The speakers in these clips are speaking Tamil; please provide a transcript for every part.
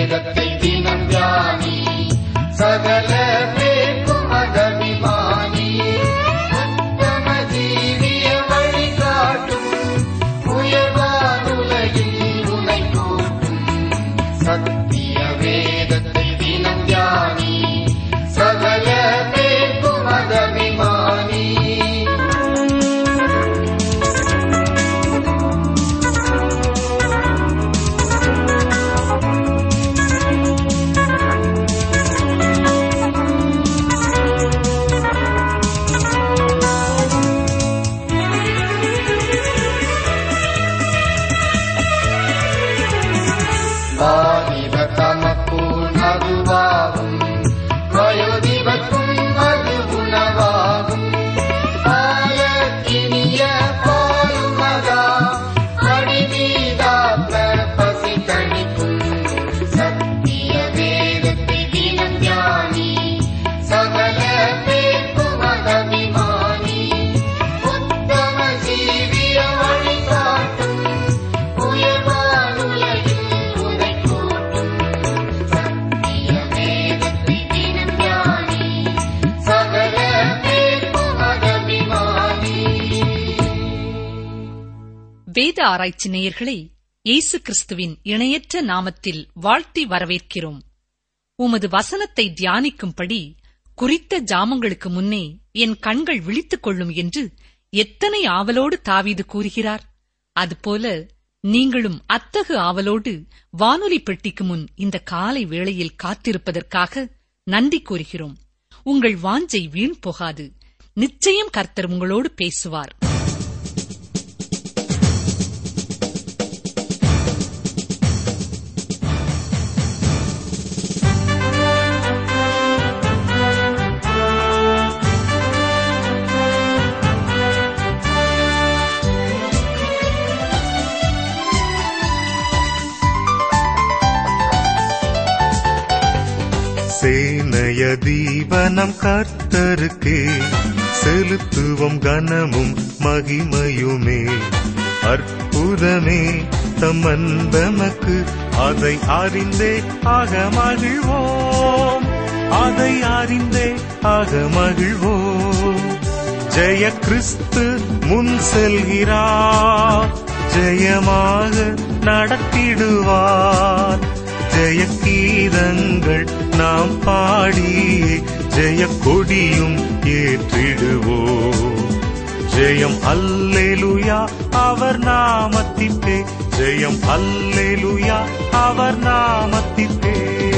வேதத்தை தினம் தியானி சகல பேர்க்கும் மதபிமானி உத்தம ஜீவிய வழிகாட்டும் உயர்வானுலகில் உனை கூட்டும் சத்திய வேதத்தை தினம் தியானி சகல பேர்க்கும் மதபிமானி வாலிப தமக்குள் மதுவாகும் வயோதிபக்கும் அது உணவாகும் பாலக்கினிய பாலும் மகா அடிமீதாத்த பசி கணிக்கும் சத்திய வேதத்தை தினம் தியானி சகல பேர்க்கும் மதபிமானி உத்தம ஜீவிய வழிகாட்டும் உயர்வானுலகில் உனை கூட்டும் சத்திய வேதத்தை தினம் தியானி சகல பேர்க்கும் மதபிமானி வேத ஆராய்ச்சி நேயர்களை இயேசு கிறிஸ்துவின் இணையற்ற நாமத்தில் வாழ்த்தி வரவேற்கிறோம் உமது வசனத்தை தியானிக்கும்படி குறித்த ஜாமங்களுக்கு முன்னே என் கண்கள் விழித்துக் கொள்ளும் என்று எத்தனை ஆவலோடு தாவீது கூறுகிறார் அதுபோல நீங்களும் அத்தகு ஆவலோடு வானொலி பெட்டிக்கு முன் இந்த காலை வேளையில் காத்திருப்பதற்காக நன்றி கூறுகிறோம் உங்கள் வாஞ்சை வீண் போகாது நிச்சயம் கர்த்தர் உங்களோடு பேசுவார் சேனைய தீபனம் கர்த்தருக்கே செலுத்துவோம் கனமும் மகிமையுமே அற்புதமே தம் அன்பமக்கு அதை அறிந்தே ஆக மகிழ்வோம் அதை அறிந்தே ஆக மகிழ்வோம் ஜெய கிறிஸ்து முன் செல்கிறார் ஜெயமாக நடத்திடுவார் ஜெய கீதங்கள் நாம் பாடியே ஜெய கொடியும் ஏற்றிடுவோம் ஜெயம் அல்லேலுயா அவர் நாமத்திற்கே ஜெயம் அல்லேலுயா அவர் நாமத்திற்கே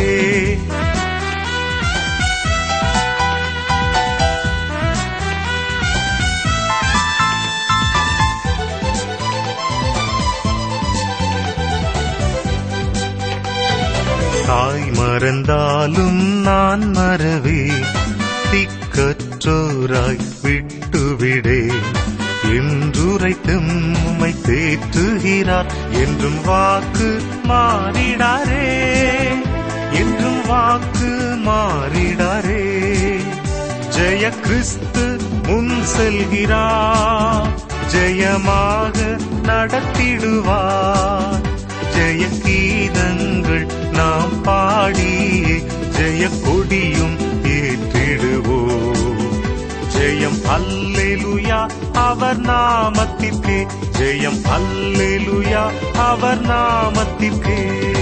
தாய் மறந்தாலும் நான் மறவே திக்கற்றோராய் விட்டுவிடே என்றுரைத்தும் உம்மை தேற்றுகிறார் என்றும் வாக்கு மாறிடாரே என்றும் வாக்கு மாறிடாரே ஜெய கிறிஸ்து முன் செல்கிறார் ஜெயமாக நடத்திடுவார் ஜெய கீதங்கள் நாம் பாடியே ஜெய கொடியும் ஏற்றிடுவோம் ஜெயம் அல்லேலுயா அவர் நாமத்திற்கே ஜெயம் அல்லேலுயா அவர் நாமத்திற்கே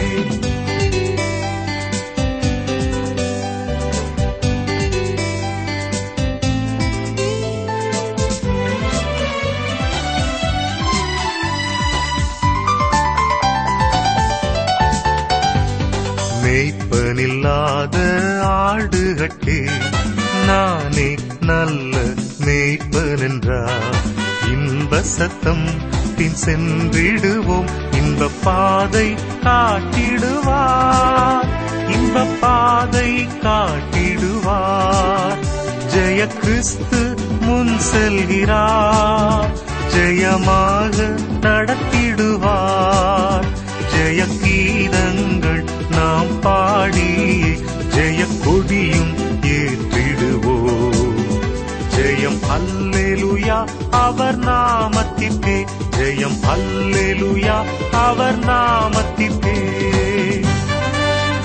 மேய்ப்பனில்லாத ஆடுகட்கே நானே நல்ல மேய்ப்பன் என்றார் இன்ப சத்தம் பின் சென்றிடுவோம் இன்ப பாதை காட்டிடுவார் இன்ப பாதை காட்டிடுவார் ஜெய கிறிஸ்து முன் செல்கிறார் ஜெயமாக நடத்திடுவார் ஜெய கீதங்கள் நாம் பாடியே ஜெய கொடியும் ஏற்றிடுவோம் ஜெயம் அல்லேலுயா அவர் நாமத்திற்கே ஜெயம் அல்லேலுயா அவர் நாமத்திற்கே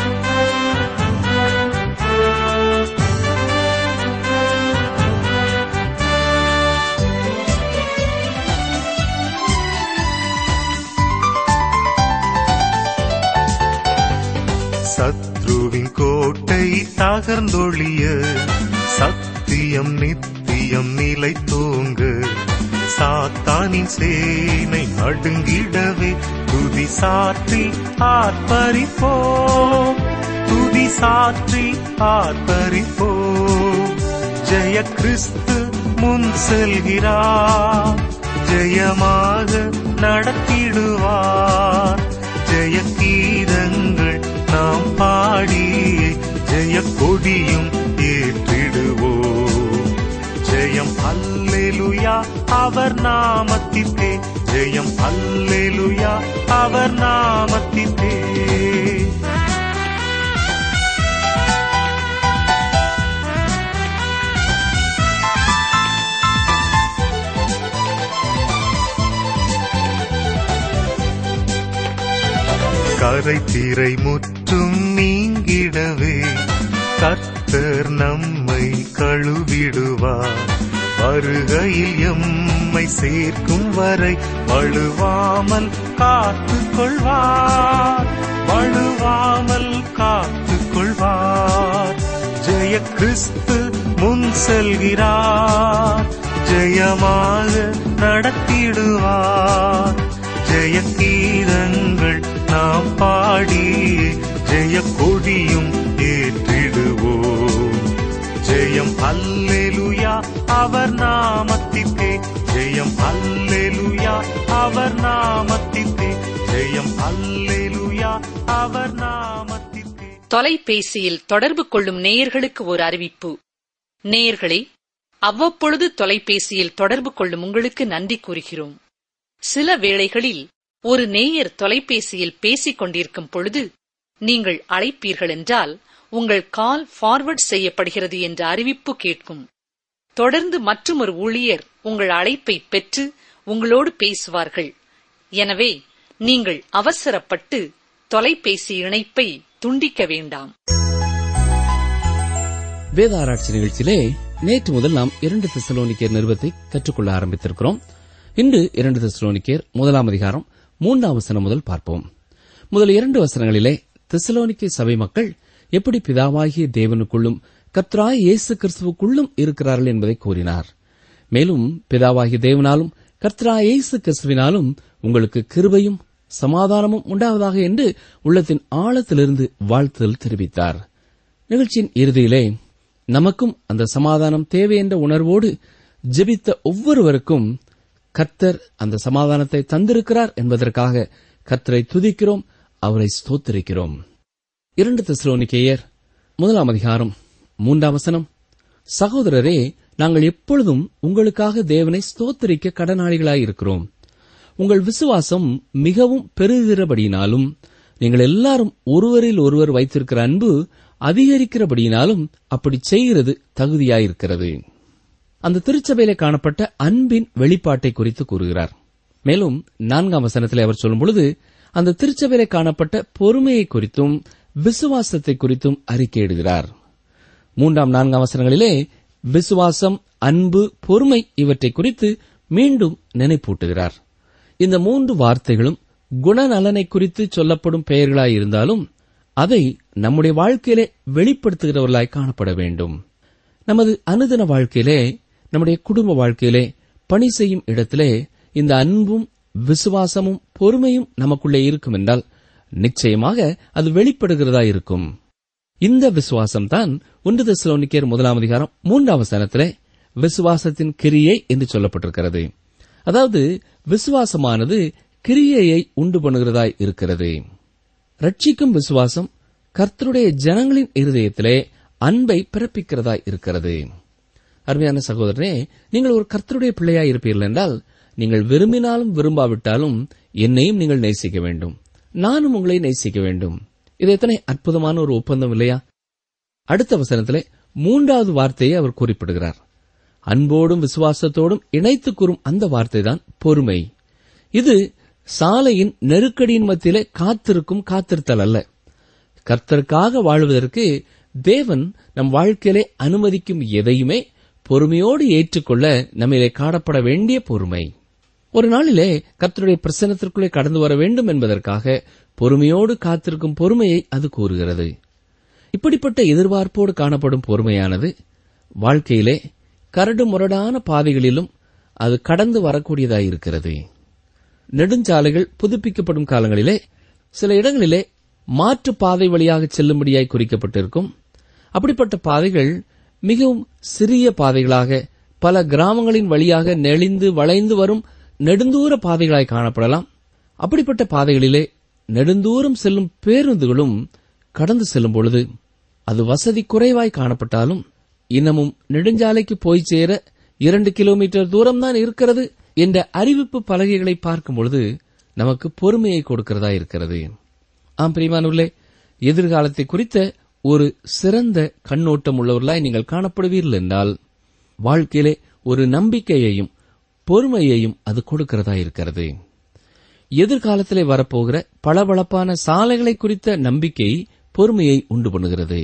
சத்ருவின் கோட்டை தகர்ந்தொழிய சத்தியம் நித்தியம் நிலை தூங்க சாத்தானின் சேனை நடுங்கிடவே துதி சாற்றி ஆர்ப்பரிப்போம் துதி சாற்றி ஆர்ப்பரிப்போம் ஜெய கிறிஸ்து முன் செல்கிறார் ஜெயமாக நடத்திடுவார் ஜெய கீதங்கள் நாம் பாடியே ஜெய கொடியும் ஏற்றிடுவோம் ஜெயம் அல்லேலுயா அவர் நாமத்திற்கே ஜெயம் அல்லேலுயா அவர் நாமத்திற்கே கரை திரை முற்றும் நீங்கிடவே கர்த்தர் நம்மை கழுவிடுவார் வருகையில் எம்மை சேர்க்கும் வரை வழுவாமல் காத்து கொள்வார் வழுவாமல் காத்து கொள்வார் ஜெய கிறிஸ்து முன் செல்கிறார் ஜெயமாக நடத்திடுவார் ஜெய கீதங்கள் நாம் பாடி ஜெய கொடியும் ஏற்றிடுவோம் ஜெயம் அல்லேலுயா அவர் நாமத்திற்கே ஜெயம் அல்லேலுயா அவர் நாமத்திற்கே ஜெயம் அல்லேலுயா அவர் நாமத்திற்கே தொலைபேசியில் தொடர்பு கொள்ளும் நேயர்களுக்கு ஒரு அறிவிப்பு நேயர்களே அவ்வப்பொழுது தொலைபேசியில் தொடர்பு கொள்ளும் உங்களுக்கு நன்றி கூறுகிறோம் சில வேளைகளில் ஒரு நேயர் தொலைபேசியில் பேசிக் கொண்டிருக்கும் பொழுது நீங்கள் அழைப்பீர்கள் என்றால் உங்கள் கால் ஃபார்வர்ட் செய்யப்படுகிறது என்ற அறிவிப்பு கேட்கும் தொடர்ந்து மற்றொரு ஊழியர் உங்கள் அழைப்பை பெற்று உங்களோடு பேசுவார்கள் எனவே நீங்கள் அவசரப்பட்டு தொலைபேசி இணைப்பை துண்டிக்க வேண்டாம் வேத ஆராய்ச்சி நிகழ்ச்சியிலே நேற்று முதல் நாம் இரண்டு தெசலோனிக்கேர் நிறுவத்தை கற்றுக்கொள்ள ஆரம்பித்திருக்கிறோம் இன்று இரண்டு தெசலோனிக்கேர் முதலாம் அதிகாரம் மூன்றாம் வசனம் முதல் பார்ப்போம் முதல் இரண்டு வசனங்களிலே தெசலோனிக்கே சபை மக்கள் எப்படி பிதாவாகிய தேவனுக்குள்ளும் கர்த்தராய் இயேசு கிறிஸ்துவுக்குள்ளும் இருக்கிறார்கள் என்பதை கூறினார் மேலும் பிதாவாகிய தேவனாலும் கர்த்தராய் இயேசு கிறிஸ்துவினாலும் உங்களுக்கு கிருபையும் சமாதானமும் உண்டாவதாக என்று உள்ளத்தின் ஆழத்திலிருந்து வாழ்த்துதல் தெரிவித்தார் நிகழ்ச்சியின் இறுதியிலே நமக்கும் அந்த சமாதானம் தேவை என்ற உணர்வோடு ஜெபித்த ஒவ்வொருவருக்கும் கர்த்தர் அந்த சமாதானத்தை தந்திருக்கிறார் என்பதற்காக கர்த்தரை துதிக்கிறோம் அவரை ஸ்தோத்திரிக்கிறோம் இரண்டு தெசலோனிக்கேயர் முதலாம் அதிகாரம் மூன்றாம் வசனம் சகோதரரே நாங்கள் எப்பொழுதும் உங்களுக்காக தேவனை ஸ்தோத்திரிக்க கடனாளிகளாயிருக்கிறோம் உங்கள் விசுவாசம் மிகவும் பெருகிறபடியினாலும் நீங்கள் எல்லாரும் ஒருவரில் ஒருவர் வைத்திருக்கிற அன்பு அதிகரிக்கிறபடியினாலும் அப்படி செய்கிறது தகுதியாயிருக்கிறது அந்த திருச்சபையிலே காணப்பட்ட அன்பின் வெளிப்பாட்டை குறித்து கூறுகிறார் மேலும் நான்காம் வசனத்திலே அவர் சொல்லும் பொழுது அந்த திருச்சபையிலே காணப்பட்ட பொறுமையை குறித்தும் விசுவாசத்தை குறித்தும் அறிக்கையிடுகிறார் மூன்றாம் நான்காம் வசனங்களிலே விசுவாசம் அன்பு பொறுமை இவற்றை குறித்து மீண்டும் நினைப்பூட்டுகிறார் இந்த மூன்று வார்த்தைகளும் குணநலனை குறித்து சொல்லப்படும் பெயர்களாயிருந்தாலும் அதை நம்முடைய வாழ்க்கையிலே வெளிப்படுத்துகிறவர்களாய் காணப்பட வேண்டும் நமது அனுதின வாழ்க்கையிலே நம்முடைய குடும்ப வாழ்க்கையிலே பணி செய்யும் இடத்திலே இந்த அன்பும் விசுவாசமும் பொறுமையும் நமக்குள்ளே இருக்கும் என்றால் நிச்சயமாக அது வெளிப்படுகிறதா இருக்கும் இந்த விசுவாசம்தான் ஒன்று தெசலோனிக்கேர் முதலாம் அதிகாரம் மூன்றாம் வசனத்திலே விசுவாசத்தின் கிரியை என்று சொல்லப்பட்டிருக்கிறது அதாவது விசுவாசமானது கிரியையை உண்டு பண்ணுகிறதாய் இருக்கிறது ரட்சிக்கும் விசுவாசம் கர்த்தருடைய ஜனங்களின் இருதயத்திலே அன்பை பிறப்பிக்கிறதாய் இருக்கிறது அருமையான சகோதரனே நீங்கள் ஒரு கர்த்தருடைய பிள்ளையாய் இருப்பீர்கள் என்றால் நீங்கள் விரும்பினாலும் விரும்பாவிட்டாலும் என்னையும் நீங்கள் நேசிக்க வேண்டும் நானும் உங்களை நேசிக்க வேண்டும் இது எத்தனை அற்புதமான ஒரு ஒப்பந்தம் இல்லையா அடுத்த வசனத்திலே மூன்றாவது வார்த்தையை அவர் குறிப்பிடுகிறார் அன்போடும் விசுவாசத்தோடும் இணைத்து கூறும் அந்த வார்த்தைதான் பொறுமை இது சாலையின் நெருக்கடியின் மத்தியிலே காத்திருக்கும் காத்திருத்தல் அல்ல கர்த்தருக்காக வாழ்வதற்கு தேவன் நம் வாழ்க்கையிலே அனுமதிக்கும் எதையுமே பொறுமையோடு ஏற்றுக்கொள்ள நம்மிலே காணப்பட வேண்டிய பொறுமை ஒரு நாளிலே கர்த்தருடைய பிரசன்னத்திற்குள்ளே கடந்து வர வேண்டும் என்பதற்காக பொறுமையோடு காத்திருக்கும் பொறுமையை அது கூறுகிறது இப்படிப்பட்ட எதிர்பார்ப்போடு காணப்படும் பொறுமையானது வாழ்க்கையிலே கரடு முரடான பாதைகளிலும் அது கடந்து வரக்கூடியதாயிருக்கிறது நெடுஞ்சாலைகள் புதுப்பிக்கப்படும் காலங்களிலே சில இடங்களிலே மாற்று பாதை வழியாக செல்லும்படியாய் குறிக்கப்பட்டிருக்கும் அப்படிப்பட்ட பாதைகள் மிகவும் சிறிய பாதைகளாக பல கிராமங்களின் வழியாக நெளிந்து வளைந்து வரும் நெடுந்தூர பாதைகளாய் காணப்படலாம் அப்படிப்பட்ட பாதைகளிலே நெடுந்தூரம் செல்லும் பேருந்துகளும் கடந்து செல்லும் பொழுது அது வசதி குறைவாய் காணப்பட்டாலும் இன்னமும் நெடுஞ்சாலைக்கு போய் சேர இரண்டு கிலோமீட்டர் தூரம்தான் இருக்கிறது என்ற அறிவிப்பு பலகைகளை பார்க்கும் பொழுது நமக்கு பொறுமையை கொடுக்கிறதா இருக்கிறது ஆம் பிரிமானூர்களே எதிர்காலத்தை குறித்த ஒரு சிறந்த கண்ணோட்டம் உள்ளவர்களாய் நீங்கள் காணப்படுவீர்கள் என்றால் வாழ்க்கையிலே ஒரு நம்பிக்கையையும் பொறுமையையும் அது கொடுக்கிறதா இருக்கிறது எதிர்காலத்திலே வரப்போகிற பளபளப்பான சாலைகளை குறித்த நம்பிக்கை பொறுமையை உண்டு பண்ணுகிறது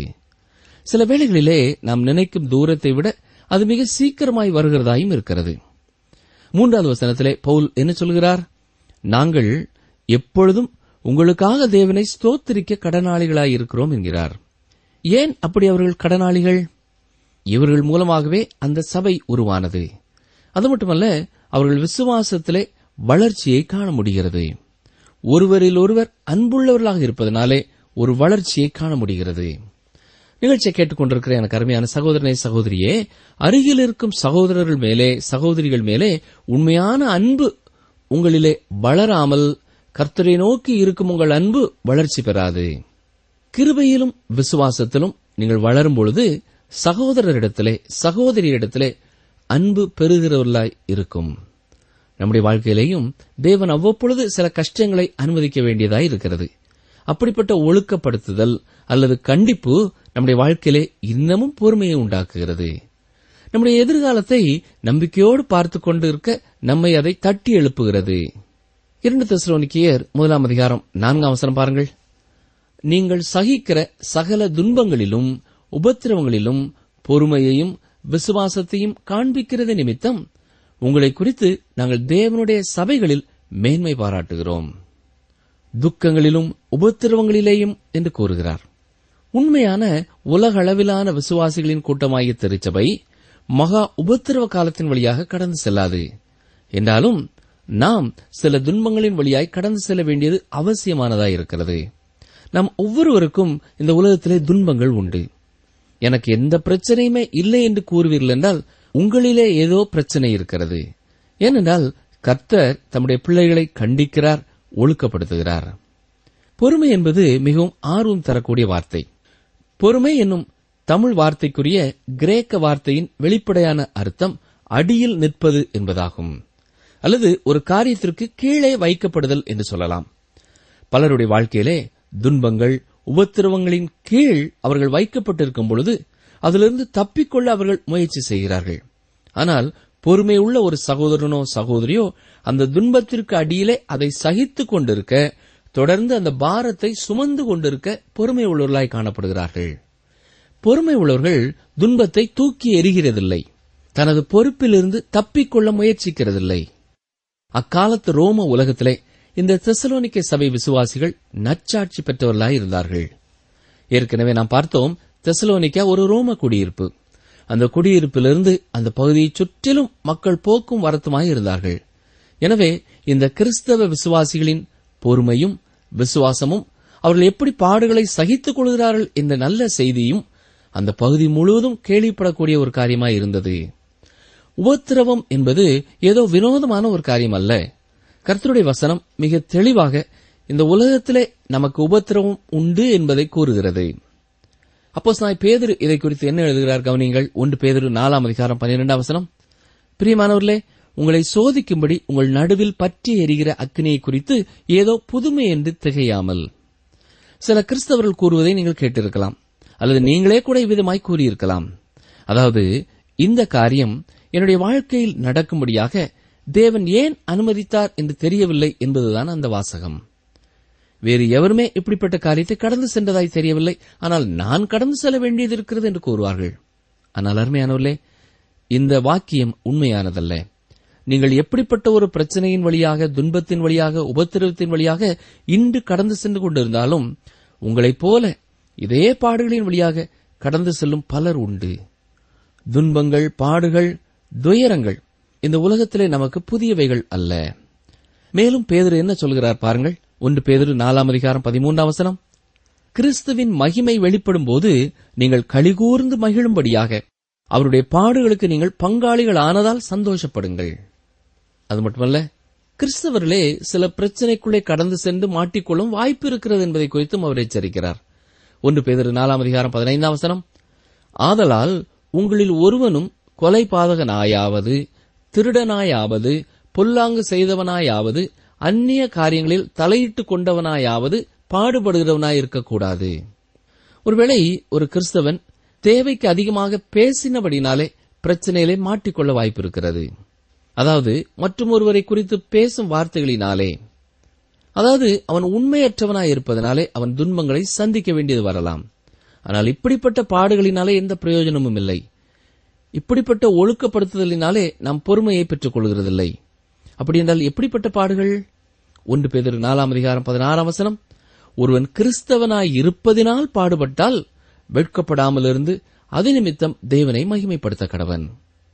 சில வேளைகளிலே நாம் நினைக்கும் தூரத்தை விட அது மிக சீக்கிரமாய் வருகிறதாயும் இருக்கிறது மூன்றாவது வசனத்திலே பவுல் என்ன சொல்கிறார் நாங்கள் எப்பொழுதும் உங்களுக்காக தேவனை ஸ்தோத்திரிக்க கடனாளிகளாயிருக்கிறோம் என்கிறார் ஏன் அப்படி அவர்கள் கடனாளிகள் இவர்கள் மூலமாகவே அந்த சபை உருவானது அது மட்டுமல்ல அவர்கள் விசுவாசத்திலே வளர்ச்சியை காண முடிகிறது ஒருவரில் ஒருவர் அன்புள்ளவர்களாக இருப்பதனாலே ஒரு வளர்ச்சியை காண முடிகிறது நிகழ்ச்சியை கேட்டுக்கொண்டிருக்கிற எனக்கு அருமையான சகோதரனை சகோதரியே அருகில் இருக்கும் சகோதரர்கள் மேலே சகோதரிகள் மேலே உண்மையான அன்பு உங்களிலே வளராமல் கர்த்தரை நோக்கி இருக்கும் உங்கள் அன்பு வளர்ச்சி பெறாது கிருபையிலும் விசுவாசத்திலும் நீங்கள் வளரும் பொழுது சகோதரரிடத்திலே சகோதரியிடத்திலே அன்பு பெறுகிறவர்களாய் இருக்கும் நம்முடைய வாழ்க்கையிலேயும் தேவன் அவ்வப்பொழுது சில கஷ்டங்களை அனுமதிக்க வேண்டியதாய் இருக்கிறது அப்படிப்பட்ட ஒழுக்கப்படுத்துதல் அல்லது கண்டிப்பு நம்முடைய வாழ்க்கையிலே இன்னமும் பொறுமையை உண்டாக்குகிறது நம்முடைய எதிர்காலத்தை நம்பிக்கையோடு பார்த்துக் கொண்டு இருக்க நம்மை அதை தட்டி எழுப்புகிறது இரண்டு தெசலோனிக்கியர் முதலாம் அதிகாரம் நான்காம் அவசரம் பாருங்கள் நீங்கள் சகிக்கிற சகல துன்பங்களிலும் உபத்திரவங்களிலும் பொறுமையையும் விசுவாசத்தையும் காண்பிக்கிறது நிமித்தம் உங்களை குறித்து நாங்கள் தேவனுடைய சபைகளில் மேன்மை பாராட்டுகிறோம் துக்கங்களிலும் உபத்திரவங்களிலேயும் என்று கூறுகிறார் உண்மையான உலக அளவிலான விசுவாசிகளின் கூட்டமாகிய திருச்சபை மகா உபத்திரவ காலத்தின் வழியாக கடந்து செல்லாது என்றாலும் நாம் சில துன்பங்களின் வழியாய் கடந்து செல்ல வேண்டியது அவசியமானதாயிருக்கிறது நாம் ஒவ்வொருவருக்கும் இந்த உலகத்திலே துன்பங்கள் உண்டு எனக்கு எந்த பிரச்சனையுமே இல்லை என்று கூறுவீர்கள் என்றால் உங்களிலே ஏதோ பிரச்சனை இருக்கிறது ஏனென்றால் கர்த்தர் தம்முடைய பிள்ளைகளை கண்டிக்கிறார் ஒழுக்கப்படுத்துகிறார் பொறுமை என்பது மிகவும் ஆர்வம் தரக்கூடிய வார்த்தை பொறுமை என்னும் தமிழ் வார்த்தைக்குரிய கிரேக்க வார்த்தையின் வெளிப்படையான அர்த்தம் அடியில் நிற்பது என்பதாகும் அல்லது ஒரு காரியத்திற்கு கீழே வைக்கப்படுதல் என்று சொல்லலாம் பலருடைய வாழ்க்கையிலே துன்பங்கள் உபத்திரவங்களின் கீழ் அவர்கள் வைக்கப்பட்டிருக்கும் பொழுது அதிலிருந்து தப்பிக்கொள்ள அவர்கள் முயற்சி செய்கிறார்கள் ஆனால் பொறுமை உள்ள ஒரு சகோதரனோ சகோதரியோ அந்த துன்பத்திற்கு அடியிலே அதை சகித்துக் கொண்டிருக்க தொடர்ந்து அந்த பாரத்தை சுமந்து கொண்டிருக்க பொறுமை உள்ளவர்களாய் காணப்படுகிறார்கள் பொறுமை உள்ளவர்கள் துன்பத்தை தூக்கி எறிகிறதில்லை தனது பொறுப்பிலிருந்து தப்பிக்கொள்ள முயற்சிக்கிறதில்லை அக்காலத்து ரோம உலகத்திலே இந்த தெசலோனிக்க சபை விசுவாசிகள் நச்சாட்சி பெற்றவர்களாய் இருந்தார்கள் ஏற்கனவே நாம் பார்த்தோம் தெசலோனிக்கா ஒரு ரோம குடியிருப்பு அந்த குடியிருப்பிலிருந்து அந்த பகுதியை சுற்றிலும் மக்கள் போக்கும் வரத்துமாய் இருந்தார்கள் எனவே இந்த கிறிஸ்தவ விசுவாசிகளின் பொறுமையும் விசுவாசமும் அவர்கள் எப்படி பாடுகளை சகித்துக் கொள்கிறார்கள் என்ற நல்ல செய்தியும் அந்த பகுதி முழுவதும் கேள்விப்படக்கூடிய ஒரு காரியமாய் இருந்தது உபத்திரவம் என்பது ஏதோ வினோதமான ஒரு காரியம் அல்ல கர்த்தருடைய வசனம் மிக தெளிவாக இந்த உலகத்திலே நமக்கு உபத்திரவம் உண்டு என்பதை கூறுகிறது அப்போஸ் நான் பேதரு இதை குறித்து என்ன எழுதுகிறார் கவனிங்கள் ஒன்று பேதரு நாலாம் அதிகாரம் பன்னிரெண்டாம் வசனம் பிரியமானவர்களே உங்களை சோதிக்கும்படி உங்கள் நடுவில் பற்றி எரிகிற அக்னியை குறித்து ஏதோ புதுமை என்று திகையாமல் சில கிறிஸ்தவர்கள் கூறுவதை நீங்கள் கேட்டிருக்கலாம் அல்லது நீங்களே கூட இவ்விதமாய் கூறியிருக்கலாம் அதாவது இந்த காரியம் என்னுடைய வாழ்க்கையில் நடக்கும்படியாக தேவன் ஏன் அனுமதித்தார் என்று தெரியவில்லை என்பதுதான் அந்த வாசகம் வேறு எவருமே இப்படிப்பட்ட காரியத்தை கடந்து சென்றதாய் தெரியவில்லை ஆனால் நான் கடந்து செல்ல வேண்டியது இருக்கிறது என்று கூறுவார்கள் ஆனால் அருமையானவர்களே இந்த வாக்கியம் உண்மையானதல்ல நீங்கள் எப்படிப்பட்ட ஒரு பிரச்சனையின் வழியாக துன்பத்தின் வழியாக உபத்திரவத்தின் வழியாக இன்று கடந்து சென்று கொண்டிருந்தாலும் உங்களைப் போல இதே பாடுகளின் வழியாக கடந்து செல்லும் பலர் உண்டு துன்பங்கள் பாடுகள் துயரங்கள் இந்த உலகத்திலே நமக்கு புதியவைகள் அல்ல மேலும் பேதுரு என்ன சொல்கிறார் பாருங்கள் ஒன்று பேதுரு நாலாம் அதிகாரம் பதிமூன்றாம் வசனம் கிறிஸ்துவின் மகிமை வெளிப்படும் போது நீங்கள் கலிகூர்ந்து மகிழும்படியாக அவருடைய பாடுகளுக்கு நீங்கள் பங்காளிகள் ஆனதால் சந்தோஷப்படுங்கள் அது மட்டுமல்ல கிறிஸ்தவர்களே சில பிரச்சனைக்குள்ளே கடந்து சென்று மாட்டிக்கொள்ளும் வாய்ப்பு இருக்கிறது என்பதை குறித்தும் அவர் எச்சரிக்கிறார் ஒன்று பேதர் நாலாம் அதிகாரம் பதினைந்தாம் வசனம் ஆதலால் உங்களில் ஒருவனும் கொலை பாதகனாயாவது திருடனாயாவது பொல்லாங்கு செய்தவனாயாவது அந்நிய காரியங்களில் தலையிட்டு கொண்டவனாயாவது பாடுபடுகிறவனாய் இருக்கக்கூடாது ஒருவேளை ஒரு கிறிஸ்தவன் தேவைக்கு அதிகமாக பேசினபடினாலே பிரச்சனையிலே மாட்டிக்கொள்ள வாய்ப்பு இருக்கிறது அதாவது மற்றும் ஒருவரை குறித்து பேசும் வார்த்தைகளினாலே அதாவது அவன் உண்மையற்றவனாய் இருப்பதனாலே அவன் துன்பங்களை சந்திக்க வேண்டியது வரலாம் ஆனால் இப்படிப்பட்ட பாடுகளினாலே எந்த பிரயோஜனமும் இல்லை இப்படிப்பட்ட ஒழுக்கப்படுத்துதலினாலே நாம் பொறுமையை பெற்றுக் கொள்கிறதில்லை அப்படி என்றால் எப்படிப்பட்ட பாடுகள் ஒன்று பேதர் நாலாம் அதிகாரம் பதினாறாம் வசனம் ஒருவன் கிறிஸ்தவனாய் இருப்பதினால் பாடுபட்டால் வெட்கப்படாமல் இருந்து அது நிமித்தம் தேவனை மகிமைப்படுத்த கடவன்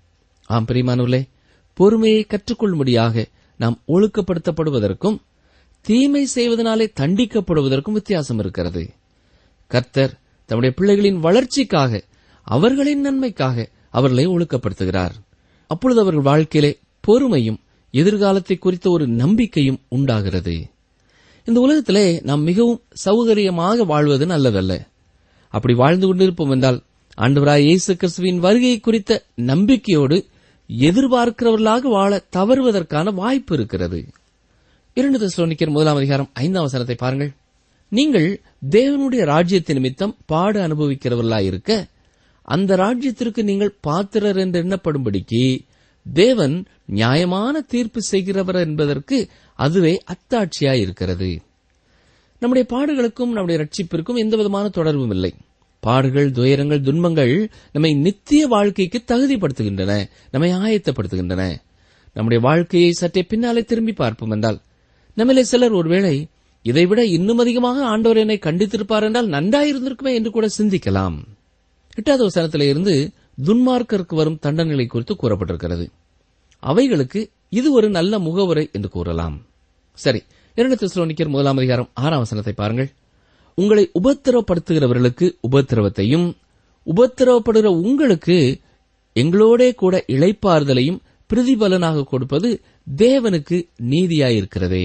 ஆம் பிரியமானவர்களே பொறுமையை கற்றுக்கொள்ளும்படியாக நாம் ஒழுக்கப்படுத்தப்படுவதற்கும் தீமை செய்வதனாலே தண்டிக்கப்படுவதற்கும் வித்தியாசம் இருக்கிறது கர்த்தர் தம்முடைய பிள்ளைகளின் வளர்ச்சிக்காக அவர்களின் நன்மைக்காக அவர்களை ஒழுக்கப்படுத்துகிறார் அப்பொழுது அவர்கள் வாழ்க்கையிலே பொறுமையும் எதிர்காலத்தை குறித்த ஒரு நம்பிக்கையும் உண்டாகிறது இந்த உலகத்திலே நாம் மிகவும் சௌகரியமாக வாழ்வது நல்லதல்ல அப்படி வாழ்ந்து கொண்டிருப்போம் என்றால் ஆண்டவராய் இயேசு கிறிஸ்துவின் வருகை குறித்த நம்பிக்கையோடு எதிர்பார்க்கிறவர்களாக வாழ தவறுவதற்கான வாய்ப்பு இருக்கிறது இரண்டு தெசலோனிக்கர் முதலாம் அதிகாரம் ஐந்தாம் வசனத்தை பாருங்கள் நீங்கள் தேவனுடைய ராஜ்யத்தின் நிமித்தம் பாடு அனுபவிக்கிறவர்களாயிருக்க அந்த ராஜ்யத்திற்கு நீங்கள் பாத்திரர் என்று எண்ணப்படும்படிக்கு தேவன் நியாயமான தீர்ப்பு செய்கிறவர் என்பதற்கு அதுவே அத்தாட்சியாயிருக்கிறது நம்முடைய பாடுகளுக்கும் நம்முடைய ரட்சிப்பிற்கும் எந்த விதமான தொடர்பும் இல்லை பாடுகள் துயரங்கள் துன்பங்கள் நம்மை நித்திய வாழ்க்கைக்கு தகுதிப்படுத்துகின்றன நம்மை ஆயத்தப்படுத்துகின்றன நம்முடைய வாழ்க்கையை சற்றே பின்னாலே திரும்பி பார்ப்போம் என்றால் நம்மிலே சிலர் ஒருவேளை இதைவிட இன்னும் அதிகமாக ஆண்டவர் என்னை கண்டித்திருப்பார் என்றால் நன்றாயிருந்திருக்குமே என்று கூட சிந்திக்கலாம் எட்டாவது வசனத்திலே இருந்து துன்மார்க்கருக்கு வரும் தண்டனைகளை குறித்து கூறப்பட்டிருக்கிறது அவைகளுக்கு இது ஒரு நல்ல முகவுரை என்று கூறலாம் சரி இரண்டு தெசலோனிக்கர் முதலாம் அதிகாரம் ஆறாம் வசனத்தை பாருங்கள் உங்களை உபத்திரவப்படுத்துகிறவர்களுக்கு உபத்திரவத்தையும் உபத்திரவப்படுகிற உங்களுக்கு எங்களோடே கூட இளைப்பாறுதலையும் பிரதிபலனாக கொடுப்பது தேவனுக்கு நீதியாயிருக்கிறதே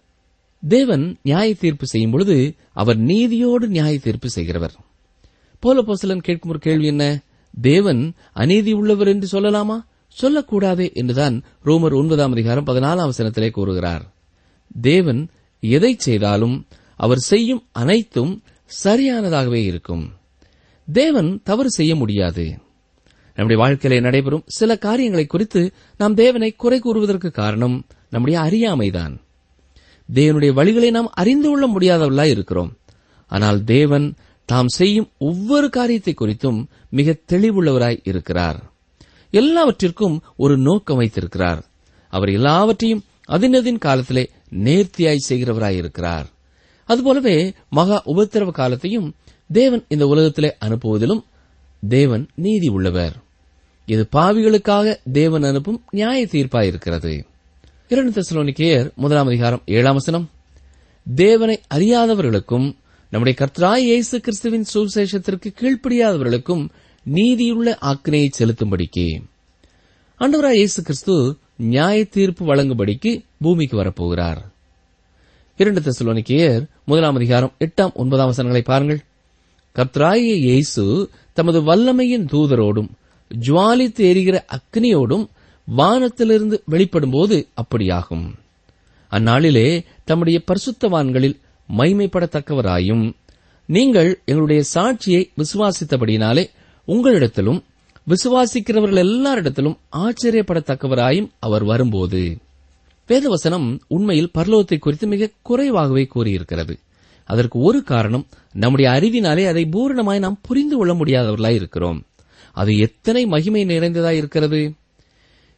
தேவன் நியாய தீர்ப்பு செய்யும் பொழுது அவர் நீதியோடு நியாய தீர்ப்பு செய்கிறவர் போலபோசலன் கேட்கும் ஒரு கேள்வி என்ன தேவன் அநீதி உள்ளவர் என்று சொல்லலாமா சொல்லக்கூடாதே என்றுதான் ரோமர் ஒன்பதாம் அதிகாரம் பதினாலாம் வசனத்திலே கூறுகிறார் தேவன் எதை செய்தாலும் அவர் செய்யும் அனைத்தும் சரியானதாகவே இருக்கும் தேவன் தவறு செய்ய முடியாது நம்முடைய வாழ்க்கையிலே நடைபெறும் சில காரியங்களை குறித்து நாம் தேவனை குறை கூறுவதற்கு காரணம் நம்முடைய அறியாமைதான் தேவனுடைய வழிகளை நாம் அறிந்து கொள்ள முடியாதவர்களாய் இருக்கிறோம் ஆனால் தேவன் தாம் செய்யும் ஒவ்வொரு காரியத்தை குறித்தும் மிக தெளிவுள்ளவராய் இருக்கிறார் எல்லாவற்றிற்கும் ஒரு நோக்கம் வைத்திருக்கிறார் அவர் எல்லாவற்றையும் அதினதின் காலத்திலே நேர்த்தியாய் செய்கிறவராய் இருக்கிறார் அதுபோலவே மகா உபத்திரவ காலத்தையும் தேவன் இந்த உலகத்திலே அனுப்புவதிலும் தேவன் நீதி உள்ளவர் இது பாவிகளுக்காக தேவன் அனுப்பும் நியாய தீர்ப்பாயிருக்கிறது இரண்டு தெசலோனிக்கேயர் முதலாம் அதிகாரம் ஏழாம் வசனம் தேவனை அறியாதவர்களுக்கும் நம்முடைய கர்த்தராய் இயேசு கிறிஸ்துவின் சுவிசேஷத்திற்கு கீழ்ப்படியாதவர்களுக்கும் நீதியுள்ள ஆக்கினையை செலுத்தும்படிக்கு ஆண்டவராய் இயேசு கிறிஸ்து நியாய தீர்ப்பு வழங்கும்படிக்கு பூமிக்கு வரப்போகிறார் இரண்டு தெசலோனிக்கேயர் முதலாம் அதிகாரம் எட்டாம் ஒன்பதாம் வசனங்களை பாருங்கள் கர்த்தராகிய இயேசு தமது வல்லமையின் தூதரோடும் ஜுவாலித்து எரிகிற அக்னியோடும் வானத்திலிருந்து வெளிப்படும்போது அப்படியாகும் அந்நாளிலே தம்முடைய பரிசுத்தவான்களில் மைமைப்படத்தக்கவராயும் நீங்கள் எங்களுடைய சாட்சியை விசுவாசித்தபடியினாலே உங்களிடத்திலும் விசுவாசிக்கிறவர்கள் எல்லாரிடத்திலும் ஆச்சரியப்படத்தக்கவராயும் அவர் வரும்போது வேதவசனம் உண்மையில் பரலோகத்தை குறித்து மிக குறைவாகவே கூறியிருக்கிறது அதற்கு ஒரு காரணம் நம்முடைய அறிவினாலே அதை பூரணமாய் நாம் புரிந்து கொள்ள முடியாதவர்களாய் இருக்கிறோம் அது எத்தனை மகிமை நிறைந்ததாய் இருக்கிறது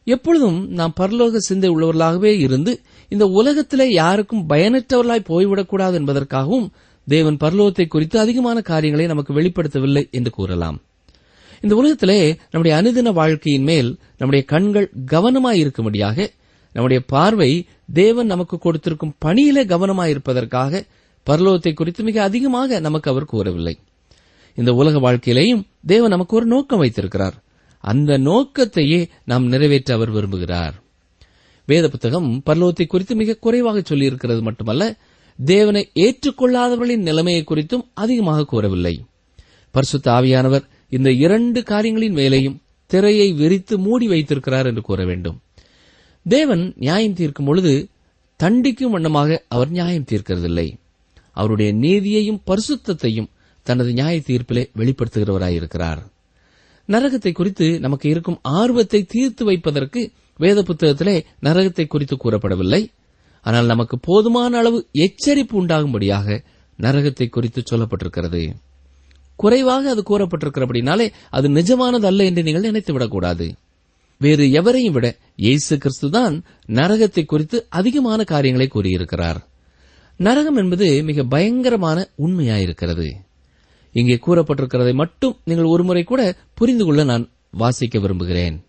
எப்பொழுதும் நாம் பரலோக சிந்தை உள்ளவர்களாகவே இருந்து இந்த உலகத்திலே யாருக்கும் பயனற்றவர்களாய் போய்விடக்கூடாது என்பதற்காகவும் தேவன் பரலோகத்தை குறித்து அதிகமான காரியங்களை நமக்கு வெளிப்படுத்தவில்லை என்று கூறலாம் இந்த உலகத்திலே நம்முடைய அனுதின வாழ்க்கையின் மேல் நம்முடைய கண்கள் கவனமாய் இருக்கும்படியாக நம்முடைய பார்வை தேவன் நமக்கு கொடுத்திருக்கும் பணியிலே கவனமாய் இருப்பதற்காக பரலோகத்தை குறித்து மிக அதிகமாக நமக்கு அவர் கூறவில்லை இந்த உலக வாழ்க்கையிலேயும் தேவன் நமக்கு ஒரு நோக்கம் வைத்திருக்கிறார் அந்த நோக்கத்தையே நாம் நிறைவேற்ற அவர் விரும்புகிறார் வேத புத்தகம் பரலோகத்தை குறித்து மிக குறைவாக சொல்லியிருக்கிறது மட்டுமல்ல தேவனை ஏற்றுக்கொள்ளாதவர்களின் நிலைமையை குறித்தும் அதிகமாக கூறவில்லை பரிசுத்த ஆவியானவர் இந்த இரண்டு காரியங்களின் மேலேயும் திரையை விரித்து மூடி வைத்திருக்கிறார் என்று கூற வேண்டும் தேவன் நியாயம் தீர்க்கும் பொழுது தண்டிக்கும் வண்ணமாக அவர் நியாயம் தீர்க்கிறதில்லை அவருடைய நீதியையும் பரிசுத்தத்தையும் தனது நியாய தீர்ப்பிலே வெளிப்படுத்துகிறவராயிருக்கிறார் நரகத்தை குறித்து நமக்கு இருக்கும் ஆர்வத்தை தீர்த்து வைப்பதற்கு வேத புத்தகத்திலே நரகத்தை குறித்து கூறப்படவில்லை ஆனால் நமக்கு போதுமான அளவு எச்சரிப்பு உண்டாகும்படியாக நரகத்தை குறித்து சொல்லப்பட்டிருக்கிறது குறைவாக அது கூறப்பட்டிருக்கிறபடினாலே அது நிஜமானது அல்ல என்று நீங்கள் நினைத்துவிடக்கூடாது வேறு எவரையும் விட இயேசு கிறிஸ்துதான் நரகத்தை குறித்து அதிகமான காரியங்களை கூறியிருக்கிறார் நரகம் என்பது மிக பயங்கரமான உண்மையாயிருக்கிறது இங்கே கூறப்பட்டிருக்கிறதை மட்டும் நீங்கள் ஒருமுறை கூட புரிந்து கொள்ள நான் வாசிக்க விரும்புகிறேன்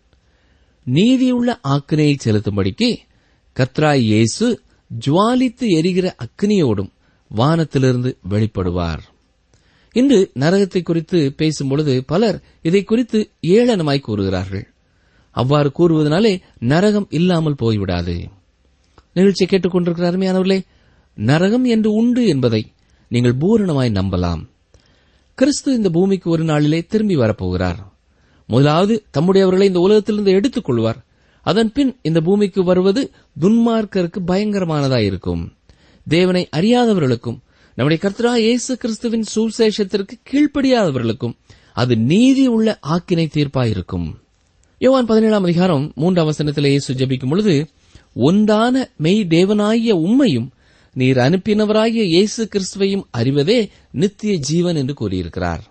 நீதியுள்ள ஆக்கினையை செலுத்தும்படிக்கு கத்ராய் இயேசு ஜுவாலித்து எரிகிற அக்னியோடும் வானத்திலிருந்து வெளிப்படுவார் இன்று நரகத்தை குறித்து பேசும்பொழுது பலர் இதை குறித்து ஏளனமாய் கூறுகிறார்கள் அவ்வாறு கூறுவதனாலே நரகம் இல்லாமல் போய்விடாது நிகழ்ச்சியை கேட்டுக்கொண்டிருக்கிற அருமையானவர்களே நரகம் என்று உண்டு என்பதை நீங்கள் பூரணமாய் நம்பலாம் கிறிஸ்து இந்த பூமிக்கு ஒரு நாளிலே திரும்பி வரப்போகிறார் முதலாவது தம்முடையவர்களை இந்த உலகத்திலிருந்து எடுத்துக் கொள்வார் அதன் பின் இந்த பூமிக்கு வருவது துன்மார்க்கருக்கு பயங்கரமானதாயிருக்கும் தேவனை அறியாதவர்களுக்கும் நம்முடைய கர்த்தரா இயேசு கிறிஸ்துவின் சுசேஷத்திற்கு கீழ்ப்படியாதவர்களுக்கும் அது நீதி உள்ள ஆக்கினை தீர்ப்பாயிருக்கும் யோவான் பதினேழாம் அதிகாரம் மூன்றாம் வசனத்திலே இயேசு ஜெபிக்கும் பொழுது ஒன்றான மெய் தேவனாகிய உம்மையும் நீர் அனுப்பினவராகிய இயேசு கிறிஸ்துவையும் அறிவதே நித்திய ஜீவன் என்று கூறியிருக்கிறார்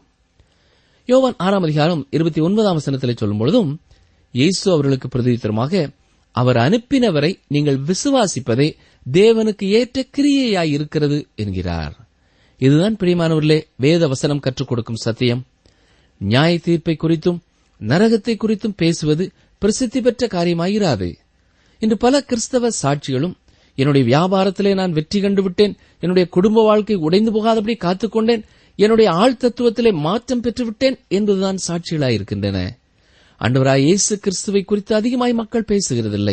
யோவான் ஆறாம் அதிகாரம் இருபத்தி ஒன்பதாம் வசனத்திலே சொல்லும் பொழுதும் இயேசு அவர்களுக்கு பிரதித்திரமாக அவர் அனுப்பினவரை நீங்கள் விசுவாசிப்பதே தேவனுக்கு ஏற்ற கிரியையாய் இருக்கிறது என்கிறார் இதுதான் பிரியமானவர்களே வேத வசனம் கற்றுக் கொடுக்கும் சத்தியம் நியாய தீர்ப்பை குறித்தும் நரகத்தை குறித்தும் பேசுவது பிரசித்தி பெற்ற காரியமாயிராது இன்று பல கிறிஸ்தவ சாட்சிகளும் என்னுடைய வியாபாரத்திலே நான் வெற்றி கண்டு விட்டேன் என்னுடைய குடும்ப வாழ்க்கை உடைந்து போகாதபடி காத்துக்கொண்டேன் என்னுடைய ஆள் தத்துவத்திலே மாற்றம் பெற்றுவிட்டேன் என்பதுதான் சாட்சிகளாயிருக்கின்றன அண்டவராய் இயேசு கிறிஸ்துவை குறித்து அதிகமாய் மக்கள் பேசுகிறதில்லை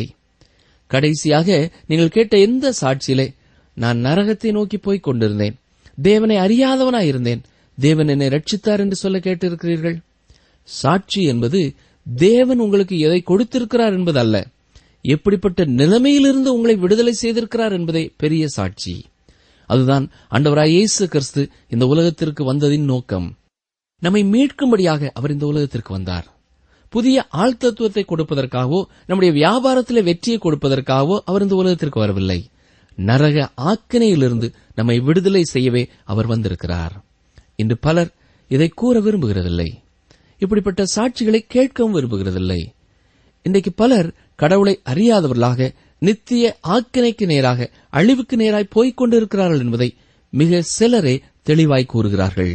கடைசியாக நீங்கள் கேட்ட எந்த சாட்சியிலே நான் நரகத்தை நோக்கி போய்க் கொண்டிருந்தேன் தேவனை அறியாதவனாயிருந்தேன் தேவன் என்னை ரட்சித்தார் என்று சொல்ல கேட்டிருக்கிறீர்கள் சாட்சி என்பது தேவன் உங்களுக்கு எதை கொடுத்திருக்கிறார் என்பதல்ல எப்படிப்பட்ட நிலைமையிலிருந்து உங்களை விடுதலை செய்திருக்கிறார் என்பதே பெரிய சாட்சி அதுதான் அண்டவராய் இயேசு கிறிஸ்து இந்த உலகத்திற்கு வந்ததின் நோக்கம் நம்மை மீட்கும்படியாக அவர் இந்த உலகத்திற்கு வந்தார் புதிய ஆழ்த்தத்துவத்தை கொடுப்பதற்காகவோ நம்முடைய வியாபாரத்திலே வெற்றியை கொடுப்பதற்காகவோ அவர் இந்த உலகத்திற்கு வரவில்லை நரக ஆக்கினையிலிருந்து நம்மை விடுதலை செய்யவே அவர் வந்திருக்கிறார் இன்று பலர் இதை கூற விரும்புகிறதில்லை இப்படிப்பட்ட சாட்சிகளை கேட்கவும் விரும்புகிறதில்லை இன்றைக்கு பலர் கடவுளை அறியாதவர்களாக நித்திய ஆக்கினைக்கு நேராக அழிவுக்கு நேராய் போய்க் கொண்டிருக்கிறார்கள் என்பதை மிக சிலரே தெளிவாய் கூறுகிறார்கள்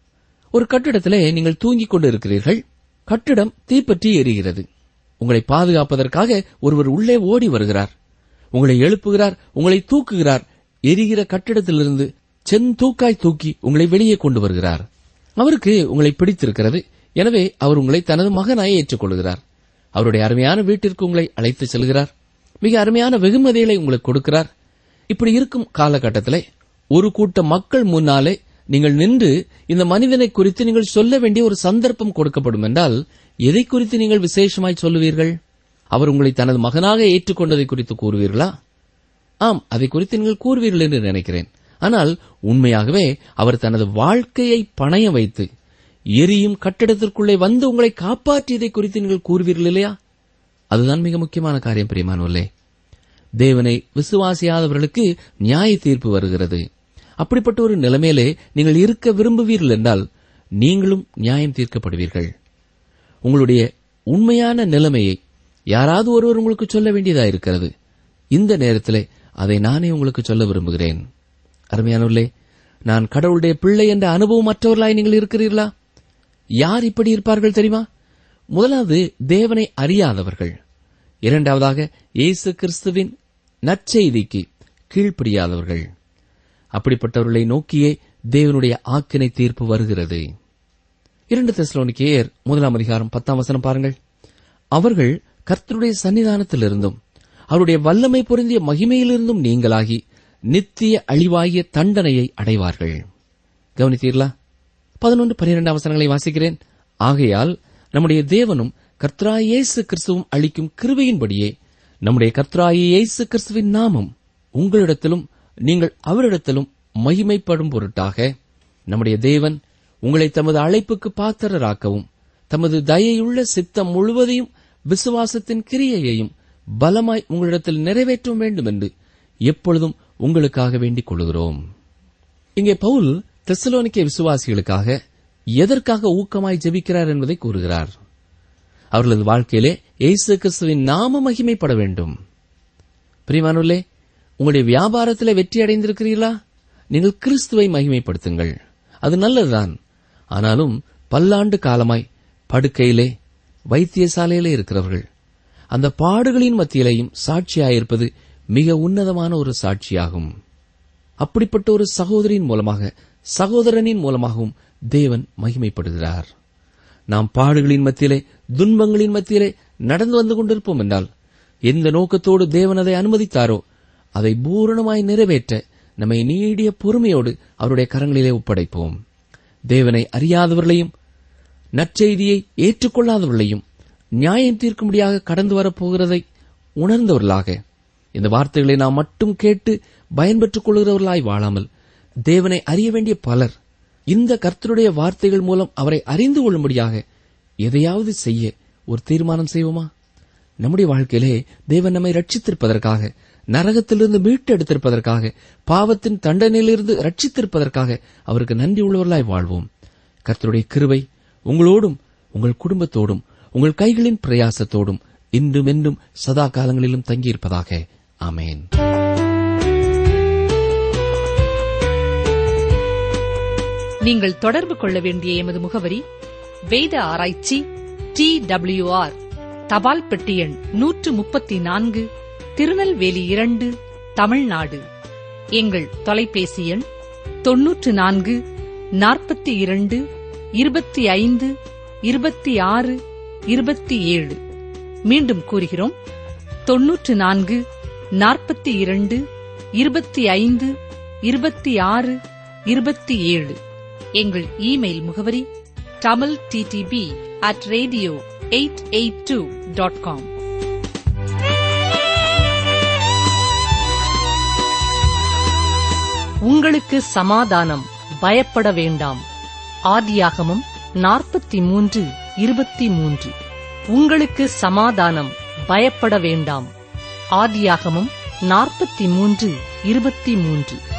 ஒரு கட்டிடத்திலே நீங்கள் தூங்கிக் கொண்டு இருக்கிறீர்கள் கட்டிடம் தீப்பற்றி எரிகிறது உங்களை பாதுகாப்பதற்காக ஒருவர் உள்ளே ஓடி வருகிறார் உங்களை எழுப்புகிறார் உங்களை தூக்குகிறார் எரிகிற கட்டிடத்திலிருந்து செந்தூக்காய் தூக்கி உங்களை வெளியே கொண்டு வருகிறார் அவருக்கு உங்களை பிடித்திருக்கிறது எனவே அவர் உங்களை தனது மகனாய் ஏற்றுக்கொள்கிறார் அவருடைய அருமையான வீட்டிற்கு உங்களை அழைத்து செல்கிறார் மிக அருமையான வெகுமதிகளை உங்களுக்கு கொடுக்கிறார் இப்படி இருக்கும் காலகட்டத்திலே ஒரு கூட்ட மக்கள் முன்னாலே நீங்கள் நின்று இந்த மனிதனை குறித்து நீங்கள் சொல்ல வேண்டிய ஒரு சந்தர்ப்பம் கொடுக்கப்படும் என்றால் எதை குறித்து நீங்கள் விசேஷமாய் சொல்லுவீர்கள் அவர் உங்களை தனது மகனாக ஏற்றுக்கொண்டதை குறித்து கூறுவீர்களா ஆம் அதை குறித்து நீங்கள் கூறுவீர்கள் என்று நினைக்கிறேன் ஆனால் உண்மையாகவே அவர் தனது வாழ்க்கையை பணைய வைத்து எரியும் கட்டிடத்திற்குள்ளே வந்து உங்களை காப்பாற்றியதை குறித்து நீங்கள் கூறுவீர்கள் இல்லையா அதுதான் மிக முக்கியமான காரியம் பிரியமானவர்களே தேவனை விசுவாசியாதவர்களுக்கு நியாய தீர்ப்பு வருகிறது அப்படிப்பட்ட ஒரு நிலைமையிலே நீங்கள் இருக்க விரும்புவீர்கள் என்றால் நீங்களும் நியாயம் தீர்க்கப்படுவீர்கள் உங்களுடைய உண்மையான நிலைமையை யாராவது ஒருவர் உங்களுக்கு சொல்ல வேண்டியதா இருக்கிறது இந்த நேரத்திலே அதை நானே உங்களுக்கு சொல்ல விரும்புகிறேன் அருமையானவர்களே நான் கடவுளுடைய பிள்ளை என்ற அனுபவம் மற்றவர்களாய் நீங்கள் இருக்கிறீர்களா யார் இப்படி இருப்பார்கள் தெரியுமா முதலாவது தேவனை அறியாதவர்கள் இரண்டாவதாக இயேசு கிறிஸ்துவின் நற்செய்திக்கு கீழ்ப்படியாதவர்கள் அப்படிப்பட்டவர்களை நோக்கியே தேவனுடைய ஆக்கினை தீர்ப்பு வருகிறது இரண்டு தெசலோனிக்கேயர் முதலாம் அதிகாரம் பத்தாம் வசனம் பாருங்கள் அவர்கள் கர்த்தருடைய சன்னிதானத்திலிருந்தும் அவருடைய வல்லமை பொருந்திய மகிமையிலிருந்தும் நீங்களாகி நித்திய அழிவாகிய தண்டனையை அடைவார்கள் கவனித்தீர்களா பதினொன்று பனிரெண்டாம் வசனங்களை வாசிக்கிறேன் ஆகையால் நம்முடைய தேவனும் கர்த்தராய் இயேசு கிறிஸ்துவும் அளிக்கும் கிருபையின்படியே நம்முடைய கர்த்தராய இயேசு கிறிஸ்துவின் நாமம் உங்களிடத்திலும் நீங்கள் அவரிடத்திலும் மகிமைப்படும் பொருட்டாக நம்முடைய தேவன் உங்களை தமது அழைப்புக்கு பாத்திரராக்கவும் தமது தயையுள்ள சித்தம் முழுவதையும் விசுவாசத்தின் கிரியையையும் பலமாய் உங்களிடத்தில் நிறைவேற்ற வேண்டும் என்று எப்பொழுதும் உங்களுக்காக வேண்டிக் கொள்கிறோம் இங்கே பவுல் தெசலோனிக்கே விசுவாசிகளுக்காக எதற்காக ஊக்கமாய் ஜெபிக்கிறார் என்பதை கூறுகிறார் அவர்களது வாழ்க்கையிலே இயேசு கிறிஸ்துவின் நாம மகிமைப்பட வேண்டும் பிரிமானுள்ளே உங்களுடைய வியாபாரத்திலே வெற்றி அடைந்திருக்கிறீர்களா நீங்கள் கிறிஸ்துவை மகிமைப்படுத்துங்கள் அது நல்லதுதான் ஆனாலும் பல்லாண்டு காலமாய் படுக்கையிலே வைத்தியசாலையிலே இருக்கிறவர்கள் அந்த பாடுகளின் மத்தியிலேயும் சாட்சியாயிருப்பது மிக உன்னதமான ஒரு சாட்சியாகும் அப்படிப்பட்ட ஒரு சகோதரியின் மூலமாக சகோதரனின் மூலமாகவும் தேவன் மகிமைப்படுகிறார் நாம் பாடுகளின் மத்தியிலே துன்பங்களின் மத்தியிலே நடந்து வந்து கொண்டிருப்போம் என்றால் எந்த நோக்கத்தோடு தேவன் அதை அனுமதித்தாரோ அதை பூரணமாய் நிறைவேற்ற நம்மை நீடிய பொறுமையோடு அவருடைய கரங்களிலே ஒப்படைப்போம் தேவனை அறியாதவர்களையும் நற்செய்தியை ஏற்றுக்கொள்ளாதவர்களையும் நியாயம் தீர்க்கும்படியாக கடந்து வரப்போகிறதை உணர்ந்தவர்களாக இந்த வார்த்தைகளை நாம் மட்டும் கேட்டு பயன்பெற்றுக் கொள்கிறவர்களாய் வாழாமல் தேவனை அறிய வேண்டிய பலர் இந்த கர்த்தருடைய வார்த்தைகள் மூலம் அவரை அறிந்து கொள்ளும்படியாக எதையாவது செய்ய ஒரு தீர்மானம் செய்வோமா நம்முடைய வாழ்க்கையிலே தேவன் நம்மை ரட்சித்திருப்பதற்காக நரகத்திலிருந்து மீட்டு எடுத்திருப்பதற்காக பாவத்தின் தண்டனையிலிருந்து ரட்சித்திருப்பதற்காக அவருக்கு நன்றி உள்ளவர்களாய் வாழ்வோம் கர்த்தருடைய கிருபை உங்களோடும் உங்கள் குடும்பத்தோடும் உங்கள் கைகளின் பிரயாசத்தோடும் இன்றும் என்றும் சதா காலங்களிலும் தங்கியிருப்பதாக ஆமேன் நீங்கள் தொடர்பு கொள்ள வேண்டிய எமது முகவரி வேத ஆராய்ச்சி டி ஆர் தபால் பெட்டி எண் நூற்று முப்பத்தி நான்கு திருநெல்வேலி இரண்டு தமிழ்நாடு எங்கள் தொலைபேசி எண் தொன்னூற்று நான்கு நாற்பத்தி இரண்டு இருபத்தி ஐந்து இருபத்தி ஆறு இருபத்தி ஏழு மீண்டும் கூறுகிறோம் தொன்னூற்று நான்கு நாற்பத்தி இரண்டு இருபத்தி ஐந்து இருபத்தி ஆறு இருபத்தி ஏழு எங்கள் இமெயில் முகவரி Tamil DTP at radio eight eight two dot com உங்களுக்கு சமாதானம் பயப்பட வேண்டாம் ஆதியாகமம் நாற்பத்தி மூன்று இருபத்தி மூன்று உங்களுக்கு சமாதானம் பயப்பட வேண்டாம் ஆதியாகமம் நாற்பத்தி மூன்று இருபத்தி மூன்று